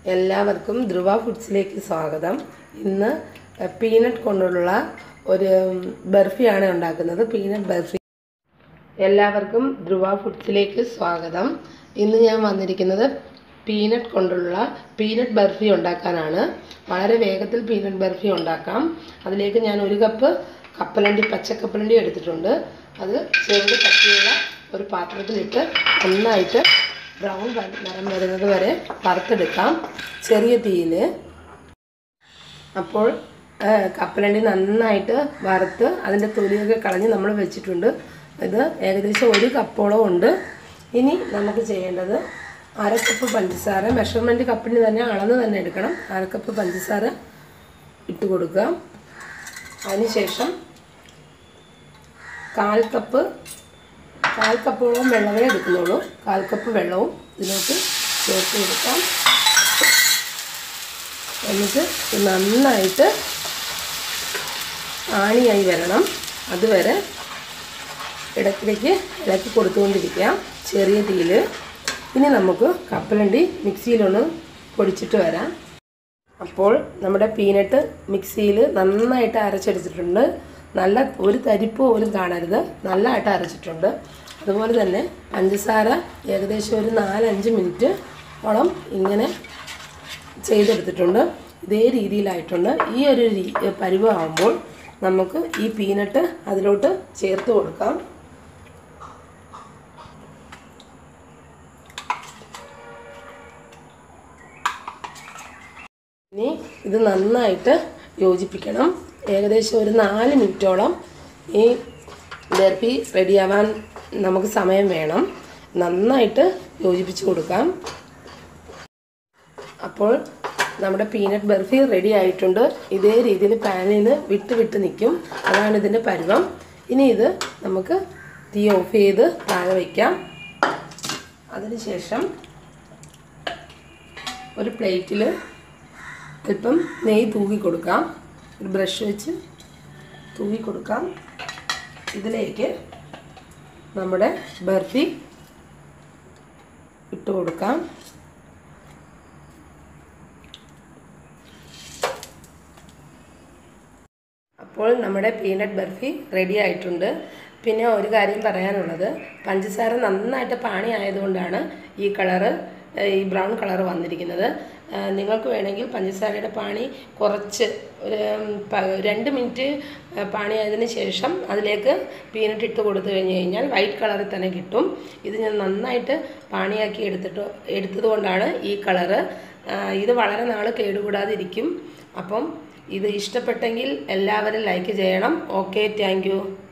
എല്ലാവർക്കും ധ്രുവ ഫുഡ്സിലേക്ക് സ്വാഗതം ഇന്ന് പീനട്ട് കൊണ്ടുള്ള ഒരു ബർഫിയാണ് ഉണ്ടാക്കുന്നത് പീനട്ട് ബർഫി എല്ലാവർക്കും ധ്രുവ ഫുഡ്സിലേക്ക് സ്വാഗതം ഇന്ന് ഞാൻ വന്നിരിക്കുന്നത് പീനട്ട് കൊണ്ടുള്ള പീനട്ട് ബർഫി ഉണ്ടാക്കാനാണ് വളരെ വേഗത്തിൽ പീനട്ട് ബർഫി ഉണ്ടാക്കാം അതിലേക്ക് ഞാൻ ഒരു കപ്പ് കപ്പലണ്ടി പച്ചക്കപ്പലണ്ടി എടുത്തിട്ടുണ്ട് അത് ചെറുത് കട്ടിയുള്ള ഒരു പാത്രത്തിലിട്ട് നന്നായിട്ട് ബ്രൗൺ നിറം വരുന്നത് വരെ വറുത്തെടുക്കാം ചെറിയ തീയിൽ അപ്പോൾ ആ, കപ്പലണ്ടി നന്നായിട്ട് വറുത്ത് അതിൻ്റെ തൊലിയൊക്കെ കളഞ്ഞ് നമ്മൾ വെച്ചിട്ടുണ്ട് ഇത് ഏകദേശം ഒരു കപ്പോളം ഉണ്ട് ഇനി നമുക്ക് ചെയ്യേണ്ടത് അര കപ്പ് പഞ്ചസാര മെഷർമെൻറ്റ് കപ്പിന് തന്നെ അളന്ന് തന്നെ എടുക്കണം അര കപ്പ് പഞ്ചസാര ഇട്ട് കൊടുക്കുക അതിനുശേഷം കാൽ കപ്പ് കാൽ കപ്പോളം വെള്ളമേ എടുക്കുന്നുള്ളൂ കാൽ കപ്പ് വെള്ളവും ഇതിലോട്ട് ചേർത്ത് കൊടുക്കാം എന്നിട്ട് ഇത് നന്നായിട്ട് ആണിയായി വരണം അതുവരെ ഇടയ്ക്കിടയ്ക്ക് ഇളക്കി കൊടുത്തുകൊണ്ടിരിക്കാം ചെറിയ തീയിൽ ഇനി നമുക്ക് കപ്പലണ്ടി മിക്സിയിലൊന്ന് പൊടിച്ചിട്ട് വരാം അപ്പോൾ നമ്മുടെ പീനട്ട് മിക്സിയിൽ നന്നായിട്ട് അരച്ചെടുത്തിട്ടുണ്ട് നല്ല ഒരു തരിപ്പ് പോലും കാണരുത് നല്ലതായിട്ട് അരച്ചിട്ടുണ്ട് അതുപോലെ തന്നെ പഞ്ചസാര ഏകദേശം ഒരു നാലഞ്ച് മിനിറ്റ് ഓളം ഇങ്ങനെ ചെയ്തെടുത്തിട്ടുണ്ട് ഇതേ രീതിയിലായിട്ടുണ്ട് ഈ ഒരു രീ- പരുവമാകുമ്പോൾ നമുക്ക് ഈ പീനട്ട് അതിലോട്ട് ചേർത്ത് കൊടുക്കാം ഇനി ഇത് നന്നായിട്ട് യോജിപ്പിക്കണം ഏകദേശം ഒരു നാല് മിനിറ്റോളം ഈ ബർഫി റെഡിയാവാൻ നമുക്ക് സമയം വേണം നന്നായിട്ട് യോജിപ്പിച്ച് കൊടുക്കാം അപ്പോൾ നമ്മുടെ പീനട്ട് ബർഫി റെഡി ആയിട്ടുണ്ട് ഇതേ രീതിയിൽ പാനിൽ നിന്ന് വിട്ട് വിട്ട് നിൽക്കും അതാണ് ഇതിൻ്റെ പരുവം ഇനി ഇത് നമുക്ക് തീ ഓഫ് ചെയ്ത് താഴെ വയ്ക്കാം അതിനുശേഷം ഒരു പ്ലേറ്റിൽ അല്പം നെയ്യ് തൂവി കൊടുക്കാം ഒരു ബ്രഷ് വെച്ച് തൂവി കൊടുക്കാം ഇതിലേക്ക് നമ്മുടെ ബർഫി ഇട്ട് കൊടുക്കാം അപ്പോൾ നമ്മുടെ പീനട്ട് ബർഫി റെഡി ആയിട്ടുണ്ട് പിന്നെ ഒരു കാര്യം പറയാനുള്ളത് പഞ്ചസാര നന്നായിട്ട് പാണി ആയതുകൊണ്ടാണ് ഈ കളറ് ഈ ബ്രൗൺ കളർ വന്നിരിക്കുന്നത് ആ, നിങ്ങൾക്ക് വേണമെങ്കിൽ പഞ്ചസാരയുടെ പാണി കുറച്ച് ഒരു ഉം, പ- രണ്ട് മിനിറ്റ് ആ, പാണി ആയതിനു ശേഷം അതിലേക്ക് പീനട്ട് ഇട്ട് കൊടുത്തു കഴിഞ്ഞ് കഴിഞ്ഞാൽ വൈറ്റ് കളറിൽ തന്നെ കിട്ടും ഇത് ഞാൻ നന്നായിട്ട് പാണിയാക്കി എടുത്തിട്ട് എടുത്തത് കൊണ്ടാണ് ഈ കളറ് ആ, ഇത് വളരെ നാൾ കേടുകൂടാതിരിക്കും അപ്പം ഇത് ഇഷ്ടപ്പെട്ടെങ്കിൽ എല്ലാവരും ലൈക്ക് ചെയ്യണം ഓക്കെ താങ്ക്